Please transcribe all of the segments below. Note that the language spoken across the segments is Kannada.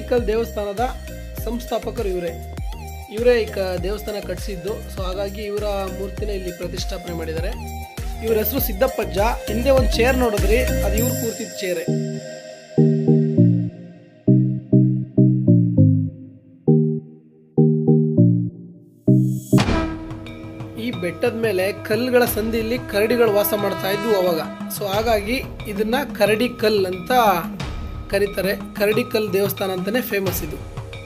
ಕರಡಿಕಲ್ ದೇವಸ್ಥಾನದ ಸಂಸ್ಥಾಪಕರು ಇವರೇ ಇವರೇ ಈ ಕ ದೇವಸ್ಥಾನ ಕಟ್ಟಿಸಿದ್ದು ಸೊ ಹಾಗಾಗಿ ಇವರ ಮೂರ್ತಿನ ಇಲ್ಲಿ ಪ್ರತಿಷ್ಠಾಪನೆ ಮಾಡಿದ್ದಾರೆ ಇವ್ರ ಹೆಸರು ಸಿದ್ದಪ್ಪಜ್ಜ ಹಿಂದೆ ಒಂದು ಚೇರ್ ನೋಡಿದ್ರಿ ಅದು ಇವ್ರು ಕೂರ್ತಿದ್ದ ಚೇರೆ ಈ ಬೆಟ್ಟದ ಮೇಲೆ ಕಲ್ಲುಗಳ ಸಂದಿಯಲ್ಲಿ ಕರಡಿಗಳು ವಾಸ ಮಾಡ್ತಾ ಇದ್ವು ಅವಾಗ ಸೊ ಹಾಗಾಗಿ ಇದನ್ನ ಕರಡಿ ಕಲ್ ಅಂತ ಕರೀತಾರೆ ಕರಡಿ ಕಲ್ ದೇವಸ್ಥಾನ ಅಂತಾನೆ ಫೇಮಸ್ ಇದು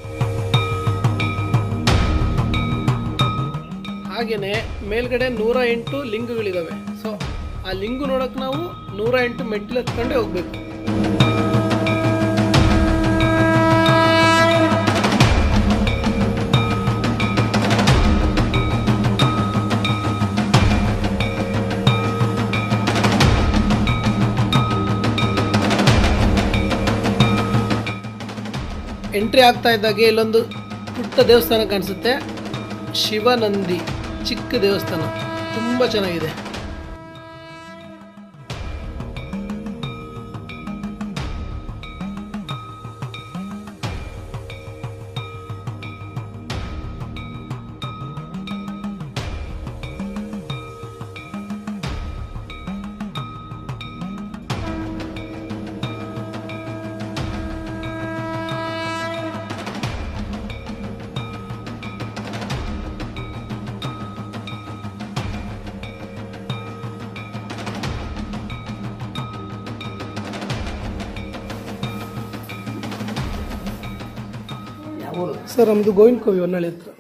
ಹಾಗೇನೆ ಮೇಲ್ಗಡೆ ನೂರ ಎಂಟು ಲಿಂಗಗಳಿದಾವೆ ಸೊ ಆ ಲಿಂಗು ನೋಡಕ್ ನಾವು ನೂರ ಎಂಟು ಮೆಟ್ಟಿಲು ಹತ್ಕೊಂಡೇ ಹೋಗ್ಬೇಕು ಎಂಟ್ರಿ ಆಗ್ತಾ ಇದ್ದಾಗೆ ಇಲ್ಲೊಂದು ಪುಟ್ಟ ದೇವಸ್ಥಾನ ಕಾಣಿಸುತ್ತೆ ಶಿವನಂದಿ ಚಿಕ್ಕ ದೇವಸ್ಥಾನ ತುಂಬ ಚೆನ್ನಾಗಿದೆ ಸರ್ ನಮ್ಮದು ಗೋವಿಂದ ಕೋವಿ ಹೊನ್ನಾಳಿ ಹತ್ರ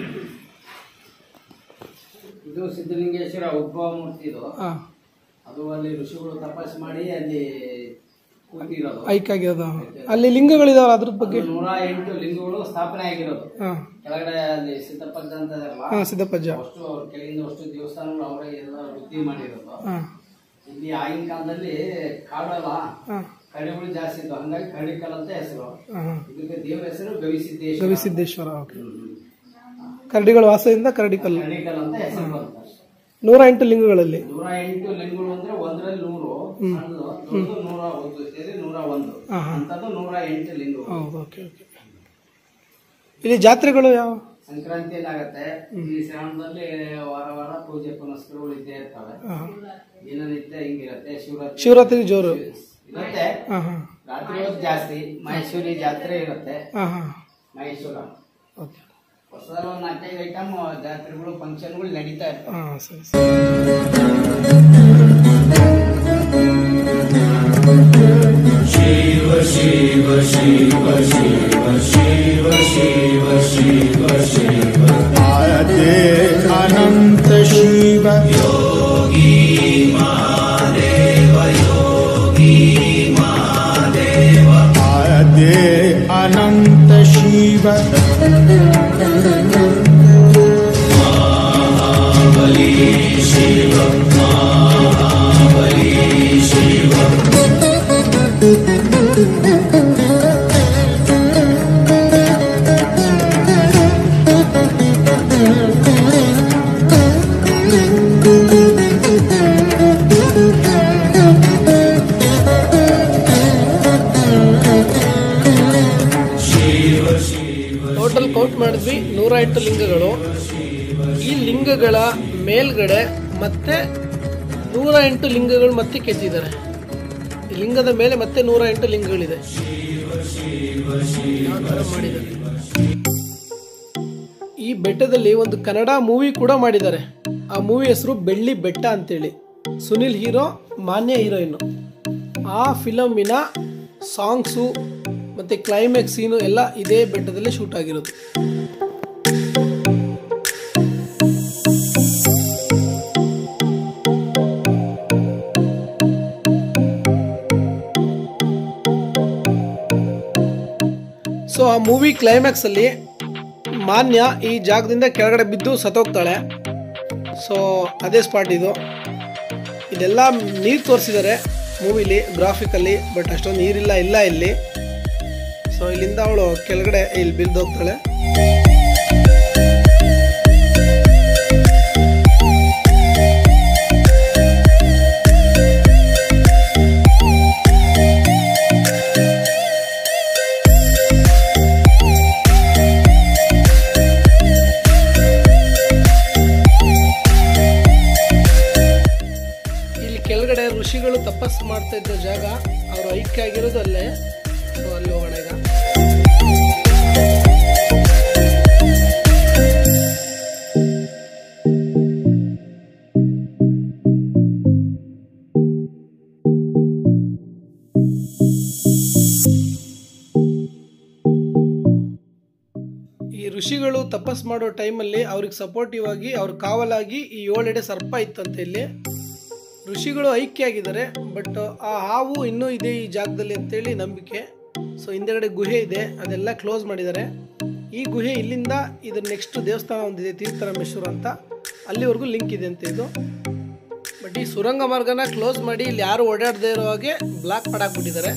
ಇದು ಸಿದ್ಧಲಿಂಗೇಶ್ವರ ಉದ್ಭವ ಮೂರ್ತಿ ಇದು ಹಾಂ ಅದು ಅಲ್ಲಿ ಋಷಿಗಳು ತಪಸ್ ಮಾಡಿ ಅಲ್ಲಿ ಕೂತಿರೋದು ಐಕ್ ಆಗಿರೋದು ಅಲ್ಲಿ ಲಿಂಗಗಳಿದಾವಲ್ಲ ಅದ್ರ ಬಗ್ಗೆ ಅದು ನೂರ ಎಂಟು ಲಿಂಗಗಳು ಸ್ಥಾಪನೆ ಆಗಿರೋದು ಹಾಂ ಕೆಳಗಡೆ ಅಲ್ಲಿ ಸಿದ್ದಪ್ಪಜ್ಜ ಅಂತ ಇದಾರಲ್ಲ ಹಾಂ ಸಿದ್ದಪ್ಪಜ್ಜ ಅಷ್ಟು ಅವ್ರ ಕೆಳಗಿಂದ ಅಷ್ಟು ದೇವಸ್ಥಾನಗಳು ಅವರೇ ಎಲ್ಲ ವೃದ್ಧಿ ಮಾಡಿರೋದು ಹಾಂ ಇಲ್ಲಿ ಆಗಿನ ಕಾಲದಲ್ಲಿ ಕಾಡಲ್ಲ ಹಾಂ ಕಡಿಗಳು ಜಾಸ್ತಿ ಇತ್ತು ಹಂಗಾಗಿ ಕಡಿಕಲ್ ಅಂತ ಹೆಸರು ಹಾಂ ಇದಕ್ಕೆ ದೇವರ ಹೆಸರು ಗವಿಸಿದ್ದೇಶ್ವರ ಗವಿಸಿದ್ದೇಶ್ವರ ಓಕೆ ಕರಡಿಗಳ ವಾಸದಿಂದ ಕರಡಿಕಲ್ಲು ಕಡಿಕಲ್ ಅಂತ ಹೆಸರು ಬಂತು ನೂರ ಎಂಟು ಲಿಂಗಗಳಲ್ಲಿ ನೂರ ಎಂಟು ಲಿಂಗಗಳು ಅಂದ್ರೆ ಒಂದರಲ್ಲಿ ನೂರು ಸಣ್ಣದು ದೊಡ್ಡದು ನೂರ ಒಂದು ಸೇರಿ ನೂರ ಒಂದು ಹಾಂ ಹಾಂ ಅಂತದ್ದು ನೂರ ಎಂಟು ಲಿಂಗಗಳು ಹೌದು ಓಕೆ ಓಕೆ ಇಲ್ಲಿ ಜಾತ್ರೆಗಳು ಯಾವ ಸಂಕ್ರಾಂತಿಯಲ್ಲಿ ಆಗತ್ತೆ ಈ ಶ್ರಾವಣದಲ್ಲಿ ವಾರ ವಾರ ಪೂಜೆ ಪುನಸ್ಕಾರಗಳು ಇದ್ದೇ ಇರ್ತವೆ ಹಾಂ ದಿನನಿತ್ಯ ಹಿಂಗಿರತ್ತೆ ಶಿವರಾತ್ರಿ ಶಿವರಾತ್ರಿ ಜೋರು ಇರುತ್ತೆ ಹಾಂ ಹಾಂ ರಾತ್ರಿ ಹೊತ್ತು ಜಾಸ್ತಿ ಮಹೇಶ್ವರಿ ಜಾತ್ರೆ ಇರುತ್ತೆ ಹಾಂ ಹಾಂ ಮಹೇಶ್ವರ ಓಕೆ ಹೊಸದಲ್ಲಿ ಒಂದು ನಾಲ್ಕೈದು ಐಟಮ್ ಜಾತ್ರೆಗಳು ಫಂಕ್ಷನ್ಗಳು ನಡೀತಾ ಇರ್ತವೆ ಹಾಂ ಸರಿ ಸರಿ आदे अनंत शिव योगी महादेव योगी महादेव आदे अनंत शिव ಟೋಟಲ್ ಕೌಂಟ್ ಮಾಡಿದ್ವಿ ನೂರ ಎಂಟು ಲಿಂಗಗಳು ಈ ಲಿಂಗಗಳ ಮೇಲ್ಗಡೆ ಮತ್ತೆ ನೂರ ಎಂಟು ಲಿಂಗಗಳು ಮತ್ತೆ ಕೆತ್ತಿದ್ದಾರೆ ಈ ಲಿಂಗದ ಮೇಲೆ ಮತ್ತೆ ನೂರ ಎಂಟು ಲಿಂಗಗಳಿದೆ ಯಾವ ಥರ ಮಾಡಿದ್ದಾರೆ ಈ ಬೆಟ್ಟದಲ್ಲಿ ಒಂದು ಕನ್ನಡ ಮೂವಿ ಕೂಡ ಮಾಡಿದ್ದಾರೆ ಆ ಮೂವಿ ಹೆಸರು ಬೆಳ್ಳಿ ಬೆಟ್ಟ ಅಂತೇಳಿ ಸುನಿಲ್ ಹೀರೋ ಮಾನ್ಯ ಹೀರೋಯಿನ್ ಆ ಫಿಲಮಿನ ಸಾಂಗ್ಸು ಮತ್ತು ಕ್ಲೈಮ್ಯಾಕ್ಸ್ ಸೀನು ಎಲ್ಲ ಇದೇ ಬೆಟ್ಟದಲ್ಲೇ ಶೂಟ್ ಆಗಿರೋದು ಸೊ ಆ ಮೂವಿ ಕ್ಲೈಮ್ಯಾಕ್ಸಲ್ಲಿ ಮಾನ್ಯ ಈ ಜಾಗದಿಂದ ಕೆಳಗಡೆ ಬಿದ್ದು ಸತ್ತೋಗ್ತಾಳೆ ಸೊ ಅದೇ ಸ್ಪಾಟ್ ಇದು ಇದೆಲ್ಲ ನೀರು ತೋರಿಸಿದ್ದಾರೆ ಮೂವಿಲಿ ಗ್ರಾಫಿಕಲ್ಲಿ ಬಟ್ ಅಷ್ಟೊಂದು ನೀರಿಲ್ಲ ಇಲ್ಲ ಇಲ್ಲಿ ಸೊ ಇಲ್ಲಿಂದ ಅವಳು ಕೆಳಗಡೆ ಇಲ್ಲಿ ಬಿದ್ದೋಗ್ತಾಳೆ ಇದ್ದ ಜಾಗ ಅವರು ಐಕ್ಯ ಆಗಿರೋದು ಅಲ್ಲೇ ಸೊ ಅಲ್ಲಿ ಹೋಗೋಣ ಈಗ ಈ ಋಷಿಗಳು ತಪಸ್ ಮಾಡೋ ಟೈಮಲ್ಲಿ ಅವ್ರಿಗೆ ಸಪೋರ್ಟಿವ್ ಆಗಿ ಅವ್ರ ಕಾವಲಾಗಿ ಈ ಏಳೆಡೆ ಸರ್ಪ ಇತ್ತಂತೆ ಇಲ್ಲಿ ಋಷಿಗಳು ಐಕ್ಯ ಆಗಿದ್ದಾರೆ ಬಟ್ ಆ ಹಾವು ಇನ್ನೂ ಇದೆ ಈ ಜಾಗದಲ್ಲಿ ಅಂತೇಳಿ ನಂಬಿಕೆ ಸೊ ಹಿಂದೆಗಡೆ ಗುಹೆ ಇದೆ ಅದೆಲ್ಲ ಕ್ಲೋಸ್ ಮಾಡಿದ್ದಾರೆ ಈ ಗುಹೆ ಇಲ್ಲಿಂದ ಇದ್ರ ನೆಕ್ಸ್ಟ್ ದೇವಸ್ಥಾನ ಒಂದಿದೆ ತೀರ್ಥರಾಮೇಶ್ವರ ಅಂತ ಅಲ್ಲಿವರೆಗೂ ಲಿಂಕ್ ಇದೆ ಅಂತ ಇದು ಬಟ್ ಈ ಸುರಂಗ ಮಾರ್ಗನ ಕ್ಲೋಸ್ ಮಾಡಿ ಇಲ್ಲಿ ಯಾರು ಓಡಾಡದೇ ಇರೋ ಹಾಗೆ ಬ್ಲಾಕ್ ಮಾಡಾಕ್ಬಿಟ್ಟಿದ್ದಾರೆ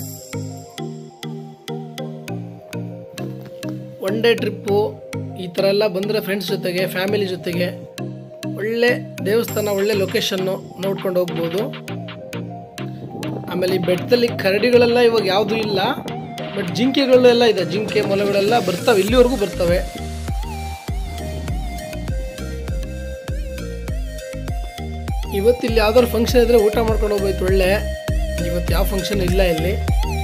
ಒನ್ ಡೇ ಟ್ರಿಪ್ಪು ಈ ಥರ ಎಲ್ಲ ಬಂದರೆ ಫ್ರೆಂಡ್ಸ್ ಜೊತೆಗೆ ಫ್ಯಾಮಿಲಿ ಜೊತೆಗೆ ಒಳ್ಳೆ ದೇವಸ್ಥಾನ ಒಳ್ಳೆ ಲೊಕೇಶನ್ನು ನೋಡ್ಕೊಂಡು ಹೋಗ್ಬೋದು ಆಮೇಲೆ ಈ ಬೆಟ್ಟದಲ್ಲಿ ಕರಡಿಗಳೆಲ್ಲ ಇವಾಗ ಯಾವುದೂ ಇಲ್ಲ ಬಟ್ ಜಿಂಕೆಗಳು ಎಲ್ಲ ಇದೆ ಜಿಂಕೆ ಮೊಲಗಳೆಲ್ಲ ಬರ್ತವೆ ಇಲ್ಲಿವರೆಗೂ ಬರ್ತವೆ ಇವತ್ತು ಇಲ್ಲಿ ಯಾವ್ದಾದ್ರು ಫಂಕ್ಷನ್ ಇದ್ರೆ ಊಟ ಮಾಡ್ಕೊಂಡು ಹೋಗ್ಬೋದು ಒಳ್ಳೆ ಇವತ್ತು ಯಾವ ಫಂಕ್ಷನ್ ಇಲ್ಲ ಇಲ್ಲಿ